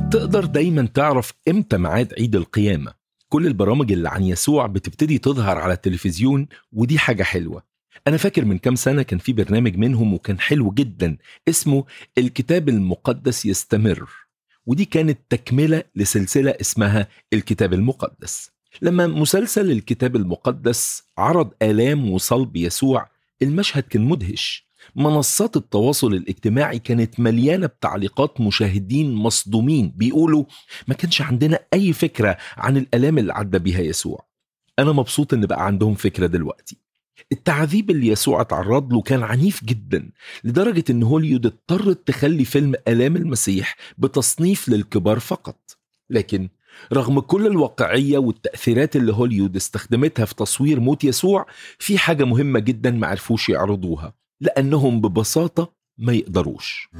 تقدر دايما تعرف امتى ميعاد عيد القيامة كل البرامج اللي عن يسوع بتبتدي تظهر على التلفزيون ودي حاجة حلوة أنا فاكر من كام سنة كان في برنامج منهم وكان حلو جدا اسمه الكتاب المقدس يستمر ودي كانت تكملة لسلسلة اسمها الكتاب المقدس لما مسلسل الكتاب المقدس عرض آلام وصلب يسوع المشهد كان مدهش منصات التواصل الاجتماعي كانت مليانة بتعليقات مشاهدين مصدومين بيقولوا ما كانش عندنا أي فكرة عن الآلام اللي عدى بيها يسوع أنا مبسوط إن بقى عندهم فكرة دلوقتي التعذيب اللي يسوع اتعرض له كان عنيف جدا لدرجة إن هوليود اضطرت تخلي فيلم آلام المسيح بتصنيف للكبار فقط لكن رغم كل الواقعية والتأثيرات اللي هوليود استخدمتها في تصوير موت يسوع في حاجة مهمة جدا معرفوش يعرضوها لأنهم ببساطة ما يقدروش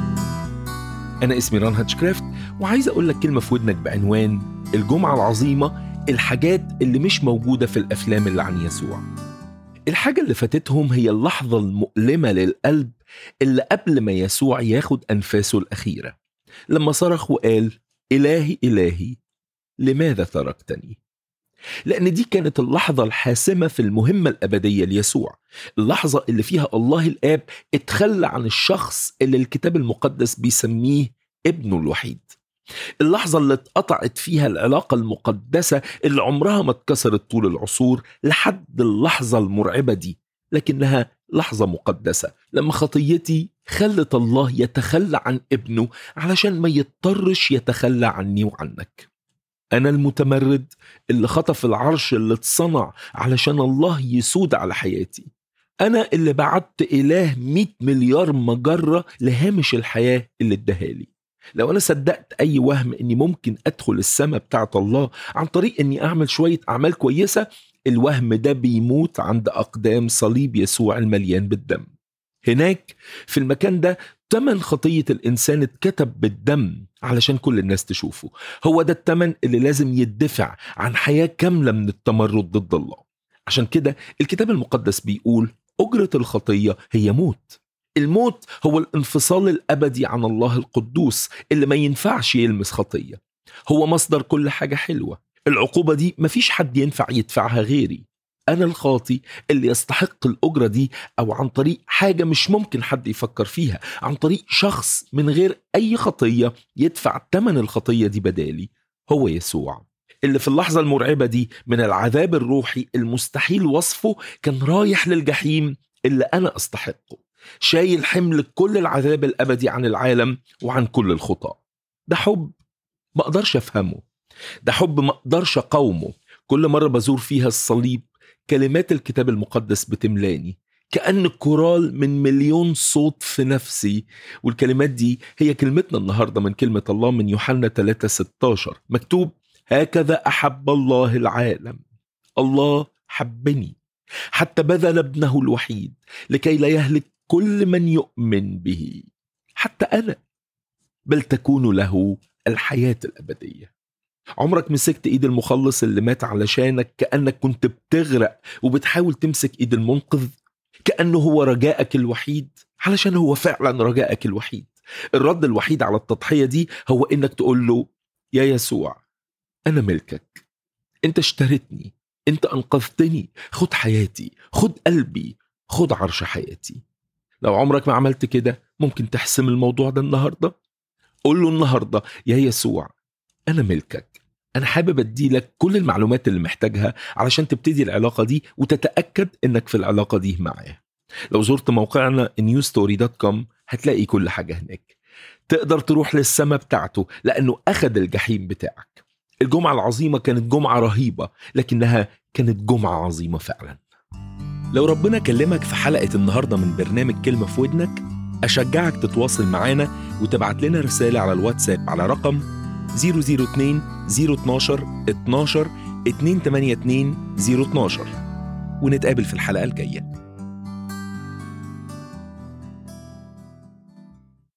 أنا اسمي ران هاتشكرافت وعايز أقول لك كلمة في ودنك بعنوان الجمعة العظيمة الحاجات اللي مش موجودة في الأفلام اللي عن يسوع الحاجة اللي فاتتهم هي اللحظة المؤلمة للقلب اللي قبل ما يسوع ياخد أنفاسه الأخيرة لما صرخ وقال إلهي إلهي لماذا تركتني؟ لأن دي كانت اللحظة الحاسمة في المهمة الأبدية ليسوع اللحظة اللي فيها الله الآب اتخلى عن الشخص اللي الكتاب المقدس بيسميه ابنه الوحيد اللحظة اللي اتقطعت فيها العلاقة المقدسة اللي عمرها ما اتكسرت طول العصور لحد اللحظة المرعبة دي لكنها لحظة مقدسة لما خطيتي خلت الله يتخلى عن ابنه علشان ما يضطرش يتخلى عني وعنك أنا المتمرد اللي خطف العرش اللي اتصنع علشان الله يسود على حياتي أنا اللي بعت إله 100 مليار مجرة لهامش الحياة اللي اداهالي لو أنا صدقت أي وهم إني ممكن أدخل السماء بتاعت الله عن طريق إني أعمل شوية أعمال كويسة الوهم ده بيموت عند أقدام صليب يسوع المليان بالدم هناك في المكان ده تمن خطية الإنسان اتكتب بالدم علشان كل الناس تشوفه هو ده التمن اللي لازم يدفع عن حياة كاملة من التمرد ضد الله عشان كده الكتاب المقدس بيقول أجرة الخطية هي موت الموت هو الانفصال الأبدي عن الله القدوس اللي ما ينفعش يلمس خطية هو مصدر كل حاجة حلوة العقوبة دي مفيش حد ينفع يدفعها غيري أنا الخاطي اللي يستحق الأجرة دي أو عن طريق حاجة مش ممكن حد يفكر فيها عن طريق شخص من غير أي خطية يدفع ثمن الخطية دي بدالي هو يسوع اللي في اللحظة المرعبة دي من العذاب الروحي المستحيل وصفه كان رايح للجحيم اللي أنا أستحقه شايل حمل كل العذاب الأبدي عن العالم وعن كل الخطاة ده حب ما أقدرش أفهمه ده حب ما أقدرش أقاومه كل مرة بزور فيها الصليب كلمات الكتاب المقدس بتملاني كأن كورال من مليون صوت في نفسي والكلمات دي هي كلمتنا النهاردة من كلمة الله من يوحنا 3 16 مكتوب هكذا أحب الله العالم الله حبني حتى بذل ابنه الوحيد لكي لا يهلك كل من يؤمن به حتى أنا بل تكون له الحياة الأبدية عمرك مسكت ايد المخلص اللي مات علشانك كانك كنت بتغرق وبتحاول تمسك ايد المنقذ كانه هو رجائك الوحيد علشان هو فعلا رجائك الوحيد الرد الوحيد على التضحيه دي هو انك تقول له يا يسوع انا ملكك انت اشتريتني انت انقذتني خد حياتي خد قلبي خد عرش حياتي لو عمرك ما عملت كده ممكن تحسم الموضوع ده النهارده قول له النهارده يا يسوع انا ملكك انا حابب اديلك كل المعلومات اللي محتاجها علشان تبتدي العلاقه دي وتتاكد انك في العلاقه دي معايا لو زرت موقعنا newstory.com هتلاقي كل حاجه هناك تقدر تروح للسما بتاعته لانه اخذ الجحيم بتاعك الجمعه العظيمه كانت جمعه رهيبه لكنها كانت جمعه عظيمه فعلا لو ربنا كلمك في حلقه النهارده من برنامج كلمه في ودنك اشجعك تتواصل معانا وتبعت لنا رساله على الواتساب على رقم 002 012 12 282 012 ونتقابل في الحلقة الجاية